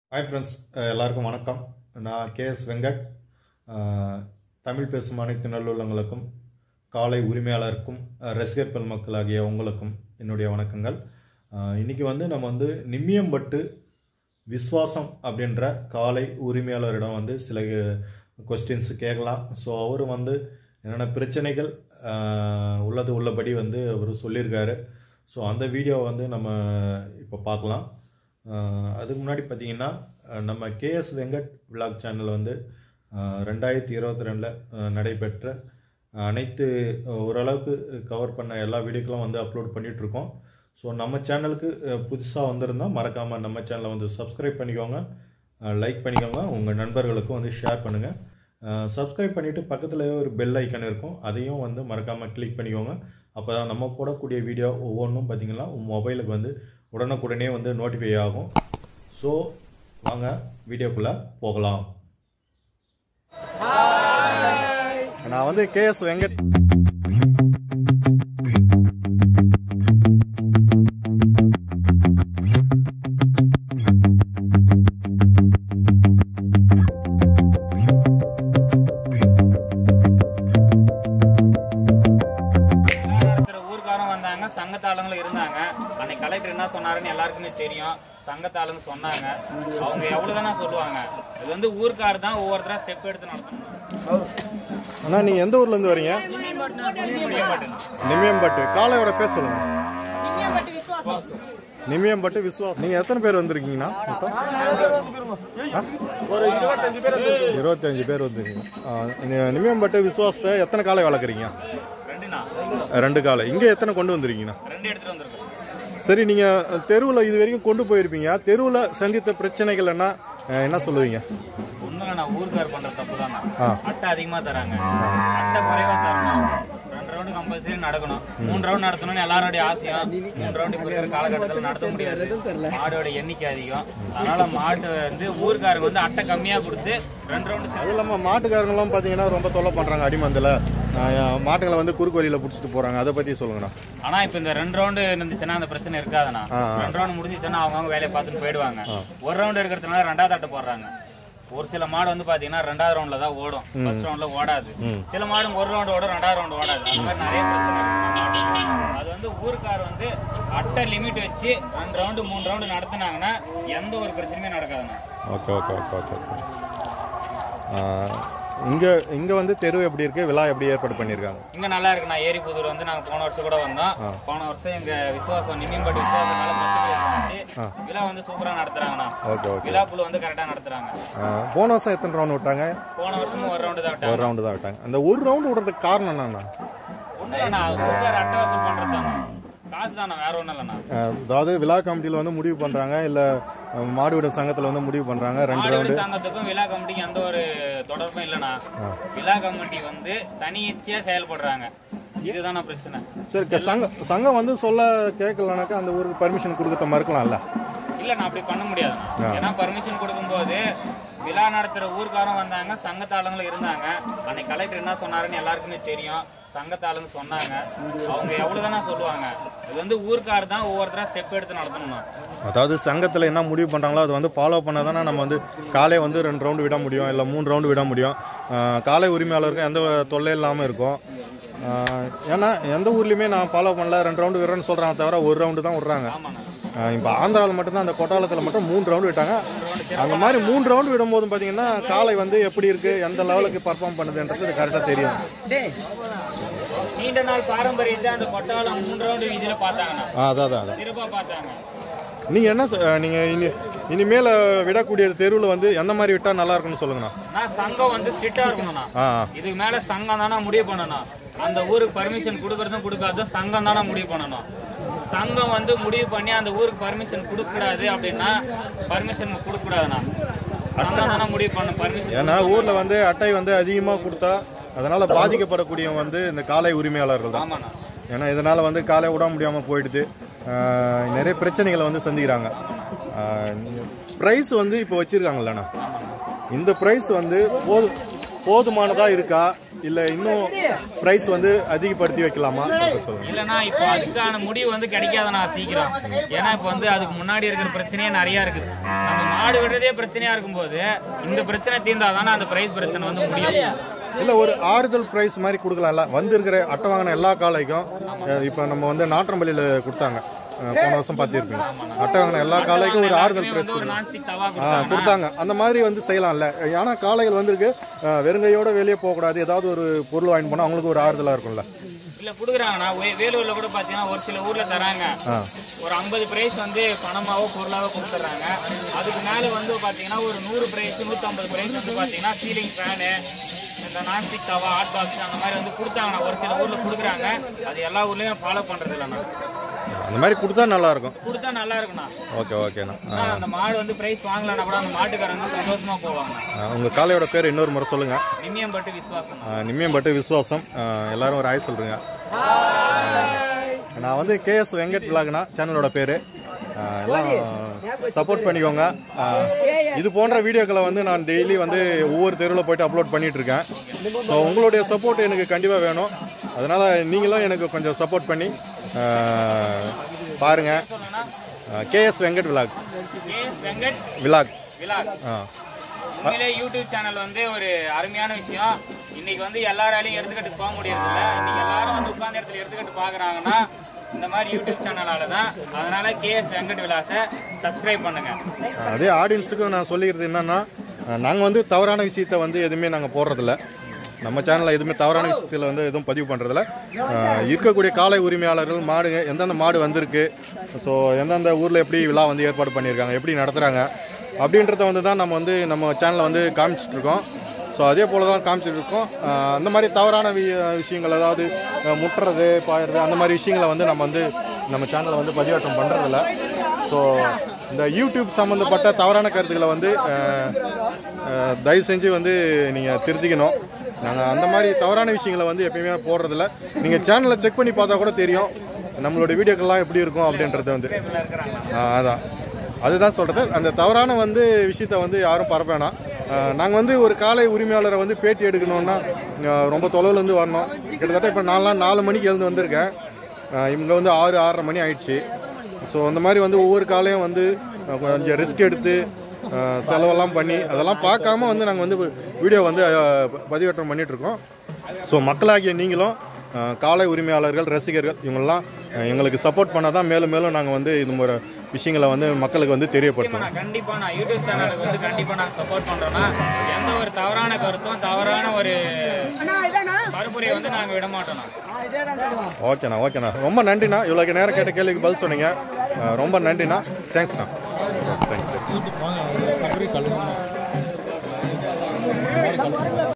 Hi friends எல்லாருக்கும் வணக்கம் நான் கேஎஸ் வெங்கட் அஹ், தமிழ் பேசும் அனைத்து நல்லுள்ளங்களுக்கும் காலை உரிமையாளருக்கும் அஹ், ரசிகர் பெருமக்கள் ஆகிய உங்களுக்கும் என்னுடைய வணக்கங்கள் அஹ், இன்னைக்கு வந்து நம்ம வந்து நிம்மியம்பட்டு விஸ்வாசம் அப்படின்ற காலை உரிமையாளரிடம் வந்து சில கொஸ்டின்ஸ் கேட்கலாம் ஸோ அவர் வந்து என்னென்ன பிரச்சனைகள் அஹ், உள்ளது உள்ளபடி வந்து அவர் சொல்லியிருக்காரு ஸோ அந்த வீடியோவை வந்து நம்ம இப்போ பார்க்கலாம் அஹ், அதுக்கு முன்னாடி பார்த்தீங்கன்னா அஹ், நம்ம கேஎஸ் வெங்கட் விலாக் சேனல் வந்து அஹ், ரெண்டாயிரத்தி இருபத்தி ரெண்டில் நடைபெற்ற அனைத்து அஹ், ஓரளவுக்கு கவர் பண்ண எல்லா வீடியோக்களும் வந்து அப்லோட் பண்ணிகிட்ருக்கோம் ஸோ நம்ம சேனலுக்கு புதுசாக வந்திருந்தால் மறக்காமல் நம்ம சேனலை வந்து சப்ஸ்கிரைப் பண்ணிக்கோங்க லைக் பண்ணிக்கோங்க உங்கள் நண்பர்களுக்கும் வந்து ஷேர் பண்ணுங்கள் சப்ஸ்கிரைப் பண்ணிவிட்டு பக்கத்துலேயே ஒரு பெல் ஐக்கன் இருக்கும் அதையும் வந்து மறக்காமல் கிளிக் பண்ணிக்கோங்க அப்போ தான் நம்ம போடக்கூடிய வீடியோ ஒவ்வொன்றும் பார்த்தீங்கன்னா உங்கள் மொபைலுக்கு வந்து உடனுக்குடனே வந்து நோட்டிஃபை ஆகும் ஸோ வாங்க வீடியோக்குள்ளே போகலாம் நான் வந்து கேஎஸ் வெங்கட் நடத்துற ஊர்க்காரங்க வந்தாங்க சங்கத்தாளங்களும் இருந்தாங்க அன்னைக்கு கலெக்டர் என்ன சொன்னாருன்னு எல்லாருக்குமே தெரியும் சங்கத்தாளுங்க சொன்னாங்க அவங்க எவ்வளவுதானா சொல்லுவாங்க இது வந்து ஊர்க்கார் தான் ஒவ்வொருத்தரா ஸ்டெப் எடுத்து நடத்தணும் அண்ணா நீங்கள் எந்த ஊர்லேருந்து வரீங்க நிமியம்பட்டு காலையோட பேர் சொல்லுங்க நிமியம்பட்டு விஸ்வாஸ் நீங்கள் எத்தனை பேர் வந்திருக்கீங்கண்ணா மொத்தம் ஒரு இருபத்தஞ்சு பேர் வந்து இருபத்தஞ்சு பேர் வந்திருக்கீங்க ஆ, இந்த நிமியம்பட்டு விஸ்வாசத்தை எத்தனை காலை வளர்க்குறீங்க ரெண்டுண்ணா ரெண்டு காலை இங்கே எத்தனை கொண்டு வந்திருக்கீங்கண்ணா ரெண்டு எடுத்துட்டு வந்திருக்கோம் சரி நீங்கள் தெருவில் இது வரைக்கும் கொண்டு போயிருப்பீங்க தெருவில் சந்தித்த பிரச்சனைகள் என்ன அஹ், என்ன சொல்லுவீங்க ஒண்ணும் நான் ஊர்க்கார் பண்ற தப்பு தானா ஆ. அட்டை அதிகமா தராங்க அட்டை குறைவா தரணும் ரெண்டு ரவுண்டு கம்பல்சரி நடக்கணும் மூணு ரவுண்ட் நடத்தணும்னு எல்லாரோடைய ஆசையும் மூணு ரவுண்டு இப்போ இருக்கிற காலகட்டத்தில் நடத்த முடியாது மாடோட எண்ணிக்கை அதிகம் அதனால மாட்டு வந்து ஊர்க்காரங்க வந்து அட்டை கம்மியா கொடுத்து ரெண்டு ரவுண்டு அது இல்லாமல் மாட்டுக்காரங்களும் பார்த்தீங்கன்னா ரொம்ப தொல்லை பண்ணுறாங்க அடிமந்தில் மாட்டுங்களை வந்து குறுக்கு வழியில் பிடிச்சிட்டு போகிறாங்க அதை பற்றி சொல்லுங்கண்ணா ஆனா இப்ப இந்த ரெண்டு ரவுண்டு இருந்துச்சுன்னா அந்த பிரச்சனை இருக்காதுண்ணா ஆ, ஆ. ரெண்டு ரவுண்ட் முடிஞ்சிச்சுன்னா அவங்க வேலையை பார்த்துட்டு போயிடுவாங்க ஒரு ரவுண்ட் இருக்கிறதுனால ரெண்டாவது அட்டை போடுறாங்க ஒரு சில மாடு வந்து பாத்தீங்கன்னா ரெண்டாவது ரவுண்ட்ல தான் ஓடும் ஃபர்ஸ்ட் ரவுண்ட்ல ஓடாது சில மாடு ஒரு ரவுண்ட் ஓடும் ரெண்டாவது ரவுண்ட் ஓடாது அந்த மாதிரி நிறைய பிரச்சனை இருக்கு நம்ம மாட்டுக்கு. அது வந்து ஊருக்கார் வந்து அட்டை லிமிட் வச்சு ரெண்டு ரவுண்டு மூணு ரவுண்டு நடத்துனாங்கன்னா எந்த ஒரு பிரச்சனையுமே நடக்காதுண்ணா okay okay okay okay okay இங்கே இங்கே வந்து தெரு எப்படி இருக்குது விழா எப்படி ஏற்பாடு பண்ணியிருக்காங்க இங்க நல்லா இருக்குண்ணா ஏரி புதூர் வந்து நாங்க போன வருஷம் கூட வந்தோம் போன வருஷம் எங்க விசுவாசம் நிமிம்பட்டி விசுவாசம் மேல பத்து பேர் வந்துச்சு விழா வந்து சூப்பரா நடத்துறாங்கண்ணா ஓகே ஓகே விழாக்குழு வந்து கரெக்டா நடத்துறாங்க போன வருஷம் எத்தனை ரவுண்ட் விட்டாங்க போன வருஷமும் ஒரு ரவுண்டு தான் விட்டாங்க ஒரு ரவுண்டு தான் விட்டாங்க அந்த ஒரு ரவுண்டு விடுறதுக்கு காரணம் என்னண்ணா ஒண்ணு இல்லைண்ணா ஊருக்கார அட்டை வசூல் பண்றதுதாண்ணா காசு தானே வேற ஒண்ணும் இல்லைண்ணா அஹ், அதாவது விழா கமிட்டியில் வந்து முடிவு பண்ணுறாங்க இல்லை மாடு விடும் சங்கத்தில் வந்து முடிவு பண்ணுறாங்க ரெண்டு ரவுண்டு மாடுபிடி சங்கத்துக்கும் விழா கமிட்டிக்கும் எந்த ஒரு தொடர்பும் இல்லைண்ணா விழா கமிட்டி வந்து தனிச்சையா செயல்படுறாங்க இதுதானே பிரச்சனை சரி க- சங்கம் சங்கம் வந்து சொல்ல கேட்கலனாக்கா அந்த ஊருக்கு பர்மிஷன் கொடுக்க மறுக்கலாம்ல இல்ல நான் அப்படி பண்ண முடியாதுண்ணா ஏன்னா பர்மிஷன் கொடுக்கும்போது விழா நடத்துற ஊர்க்காரங்க வந்தாங்க சங்கத்தாளுங்களும் இருந்தாங்க அன்னைக்கு கலெக்டர் என்ன சொன்னாருன்னு எல்லாருக்குமே தெரியும் சங்கத்தாளுங்க சொன்னாங்க அவங்க எவ்வளவுதானா சொல்லுவாங்க இது வந்து ஊர்க்கார் தான் ஒவ்வொருத்தரா ஸ்டெப் எடுத்து நடத்தணும்னா அதாவது சங்கத்தில் என்ன முடிவு பண்ணுறாங்களோ அது வந்து ஃபாலோ பண்ணால் தானே நம்ம வந்து காலை வந்து ரெண்டு ரவுண்டு விட முடியும் இல்லை மூணு ரவுண்டு விட முடியும் அஹ், காலை உரிமையாளருக்கு எந்த தொல்லை இல்லாமல் இருக்கும் அஹ், ஏன்னா எந்த ஊர்லேயுமே நான் ஃபாலோ பண்ணல ரெண்டு ரவுண்டு விடுறேன்னு சொல்கிறாங்க தவிர ஒரு ரவுண்டு தான் விடுறாங்க ஆமாண்ணா இப்போ ஆந்திராவில் மட்டும்தான் அந்த கொட்டாலத்தில் மட்டும் மூணு ரவுண்டு விட்டாங்க அந்த மாதிரி மூணு ரவுண்டு விடும்போது பார்த்தீங்கன்னா காலை வந்து எப்படி இருக்குது எந்த லெவலுக்கு பர்ஃபார்ம் பண்ணுதுன்றது கரெக்டாக தெரியும் நீண்ட நாள் பாரம்பரியத்தை அந்த கொட்டாலம் மூன்று ரவுண்டு வீதியில பார்த்தாங்கண்ணா ஆ அதான் அதான் அதான் சிறப்பா பார்த்தாங்க நீங்கள் என்ன சொ- அஹ், நீங்க இனி இனிமேல் விடக்கூடிய தெருவில் வந்து எந்த மாதிரி விட்டால் நல்லா இருக்கும்னு சொல்லுங்கண்ணா நான் சங்கம் வந்து ஸ்ட்ரிக்டா இருக்கணும்ண்ணா ஆ இதுக்கு மேல சங்கம் தானே முடிவு பண்ணணும் அந்த ஊருக்கு பர்மிஷன் கொடுக்கறதும் கொடுக்காதும் சங்கம் தானே முடிவு பண்ணணும் சங்கம் வந்து முடிவு பண்ணி அந்த ஊருக்கு பர்மிஷன் கொடுக்கக்கூடாது அப்படின்னா பர்மிஷன் கொடுக்கக்கூடாதுண்ணா சங்கம் தானே முடிவு பண்ணும் பர்மிஷன் ஏன்னா ஊரில் வந்து அட்டை வந்து அதிகமாக கொடுத்தா அதனால் பாதிக்கப்படக்கூடியவங்க வந்து இந்த காலை உரிமையாளர்கள் தான் ஆமாண்ணா ஏன்னா இதனால் வந்து காலை விட முடியாமல் போயிடுது ஆஹ் நிறைய பிரச்சனைகளை வந்து சந்திக்கிறாங்க ப்ரைஸ் வந்து இப்போ வச்சுருக்காங்கல்லண்ணா இந்த ப்ரைஸ் வந்து போது போதுமானதாக இருக்கா இல்லை இன்னும் ப்ரைஸ் வந்து அதிகப்படுத்தி வைக்கலாமா அப்படி சொல்லுங்க இல்லைன்னா இப்போ அதுக்கான முடிவு வந்து கிடைக்காதுண்ணா சீக்கிரம் ஏன்னா இப்போ வந்து அதுக்கு முன்னாடி இருக்கிற பிரச்சனையே நிறைய இருக்குது நம்ம மாடு விடுறதே பிரச்சனையா இருக்கும்போது இந்த பிரச்சனை தீர்ந்தாதானே அந்த பிரைஸ் பிரச்சனை வந்து முடியும் இல்ல ஒரு ஆறுதல் பிரைஸ் மாதிரி கொடுக்கலாம்ல வந்திருக்கிற அட்டை வாங்கின எல்லா காலைக்கும் அஹ், இப்ப நம்ம வந்து நாற்றம்பள்ளியில கொடுத்தாங்க அஹ், போன வருஷம் பார்த்திருப்பீங்க அட்டை வாங்கின எல்லா காலைக்கும் ஒரு ஆறுதல் எல்லாருக்குமே பிரைஸ் வந்து ஒரு நான்ஸ்டிக் தவா ஆ, கொடுத்தாங்க கொடுத்தாங்க அந்த மாதிரி வந்து செய்யலாம்ல ஏன்னா காளைகள் வந்திருக்கு அஹ், வெறுங்கையோட வெளியே போகக்கூடாது ஏதாவது ஒரு பொருள் வாங்கிட்டு போனா அவங்களுக்கு ஒரு ஆறுதலா இருக்கும்ல இல்ல குடுக்குறாங்கண்ணா வே- வேலூர்ல கூட பாத்தீங்கன்னா ஒரு சில ஊர்ல தராங்க ஒரு ஐம்பது பிரைஸ் வந்து பணமாவோ பொருளாவோ கொடுத்துட்றாங்க அதுக்கு மேல வந்து பாத்தீங்கன்னா ஒரு நூறு பிரைஸ் நூத்தி ஐம்பது பிரைஸ் வந்து பாத்தீங்கன்னா சீலிங் ஃபேனு இந்த நான்ஸ்டிக் தவா ஹாட் பாக்ஸ் அந்த மாதிரி வந்து கொடுத்தாங்கண்ணா ஒரு சில ஊர்ல கொடுக்குறாங்க அது எல்லா ஊர்லயும் ஃபாலோ பண்றது இல்லைண்ணா அந்த மாதிரி கொடுத்தா நல்லா இருக்கும் கொடுத்தா நல்லா இருக்குண்ணா ஓகே ஓகேண்ணா ஆனா அந்த மாடு வந்து பிரைஸ் வாங்கலன்னா கூட அந்த மாட்டுக்காரங்க சந்தோஷமா போவாங்க அஹ், உங்க காளையோட பேர் இன்னொரு முறை சொல்லுங்க நிமியம் பட்டு விசுவாசம் அஹ், நிம்மியம்பட்டு விசுவாசம் அஹ், எல்லாரும் ஒரு ஆய் சொல்றீங்க நான் வந்து கேஎஸ் வெங்கட் விலாகனா சேனலோட பேரு அஹ், எல்லாம் சப்போர்ட் பண்ணிக்கோங்க அஹ், இது போன்ற வீடியோக்களை வந்து நான் டெய்லி வந்து ஒவ்வொரு தெருவில் போயிட்டு அப்லோட் பண்ணிட்டு இருக்கேன் ஸோ உங்களுடைய சப்போர்ட் எனக்கு கண்டிப்பாக வேணும் அதனால நீங்களும் எனக்கு கொஞ்சம் சப்போர்ட் பண்ணி அஹ், பாருங்க K S Venkat vlog K S Venkat vlog vlog ஆ உண்மையிலே யூடியூப் சேனல் வந்து ஒரு அருமையான விஷயம் இன்னைக்கு வந்து எல்லாராலையும் எடுத்துக்கிட்டு போக முடியறதில்ல இன்னைக்கு எல்லாரும் வந்து உட்கார்ந்த இடத்துல எடுத்துக்கிட்டு பாக்குறாங்கன்னா இந்த மாதிரி யூடியூப் சேனலால தான் அதனால கேஎஸ் வெங்கட் விலாச சப்ஸ்கிரைப் பண்ணுங்க அதே ஆடியன்ஸுக்கு நான் சொல்லிக்கிறது என்னன்னா நாங்கள் வந்து தவறான விஷயத்த வந்து எதுவுமே நாங்கள் போடுறதில்ல நம்ம சேனலில் எதுவுமே தவறான விஷயத்தில் வந்து எதுவும் பதிவு பண்ணுறதில்ல இருக்கக்கூடிய காலை உரிமையாளர்கள் மாடு எந்தெந்த மாடு வந்திருக்கு ஸோ எந்தெந்த ஊரில் எப்படி விழா வந்து ஏற்பாடு பண்ணியிருக்காங்க எப்படி நடத்துகிறாங்க அப்படின்றத வந்து தான் நம்ம வந்து நம்ம சேனலில் வந்து காமிச்சிட்டு இருக்கோம் ஸோ அதே போல தான் காமிச்சிட்டு இருக்கோம் அஹ் அந்த மாதிரி தவறான வி- விஷயங்கள் அதாவது அஹ் முட்டுறது பாயறது அந்த மாதிரி விஷயங்களை வந்து நம்ம வந்து நம்ம சேனலில் வந்து பதிவேற்றம் பண்ணுறதில்ல ஸோ இந்த யூடியூப் சம்மந்தப்பட்ட தவறான கருத்துக்களை வந்து அஹ், அஹ், தயவு செஞ்சு வந்து நீங்கள் திருத்திக்கணும் நாங்கள் அந்த மாதிரி தவறான விஷயங்களை வந்து எப்பயுமே போடுறதில்ல நீங்கள் சேனலை செக் பண்ணி பார்த்தா கூட தெரியும் நம்மளோட வீடியோக்கள்லாம் எப்படி இருக்கும் அப்படின்றது வந்து ஆ, அதான் அதுதான் சொல்கிறது அந்த தவறான வந்து விஷயத்த வந்து யாரும் பரப்ப நாங்கள் வந்து ஒரு காலை உரிமையாளரை வந்து பேட்டி எடுக்கணும்னா அஹ், ரொம்ப தொலைவுலேருந்து வரணும் கிட்டத்தட்ட இப்போ நான்லாம் நாலு மணிக்கு எழுந்து வந்திருக்கேன் அஹ், இவங்க வந்து ஆறு ஆறரை மணி ஆயிடுச்சு ஸோ அந்த மாதிரி வந்து ஒவ்வொரு காலையும் வந்து அஹ், கொஞ்சம் ரிஸ்க் எடுத்து அஹ், செலவெல்லாம் பண்ணி அதெல்லாம் பார்க்காம வந்து நாங்கள் வந்து வீடியோ வந்து அஹ், பதிவேற்றம் பண்ணிட்டு இருக்கோம் ஸோ மக்களாகிய நீங்களும் அஹ், காலை உரிமையாளர்கள் ரசிகர்கள் இவங்கெல்லாம் அஹ், எங்களுக்கு சப்போர்ட் பண்ணால் தான் மேலும் மேலும் நாங்கள் வந்து இது மாதிரி விஷயங்களை வந்து மக்களுக்கு வந்து தெரியப்படுத்துவோம் நான் கண்டிப்பா நான் யூடியூப் சேனலுக்கு வந்து கண்டிப்பா நான் சப்போர்ட் பண்றேன்னா எந்த ஒரு தவறான கருத்தும் தவறான ஒரு பரப்புரையை வந்து நாங்க விட மாட்டோம் ஓகேண்ணா ஓகேண்ணா ரொம்ப நன்றிண்ணா இவ்வளோ நேரம் கேட்ட கேள்விக்கு பதில் சொன்னீங்க அஹ், ரொம்ப நன்றிண்ணா தேங்க்ஸ்ண்ணா தேங்க்யூ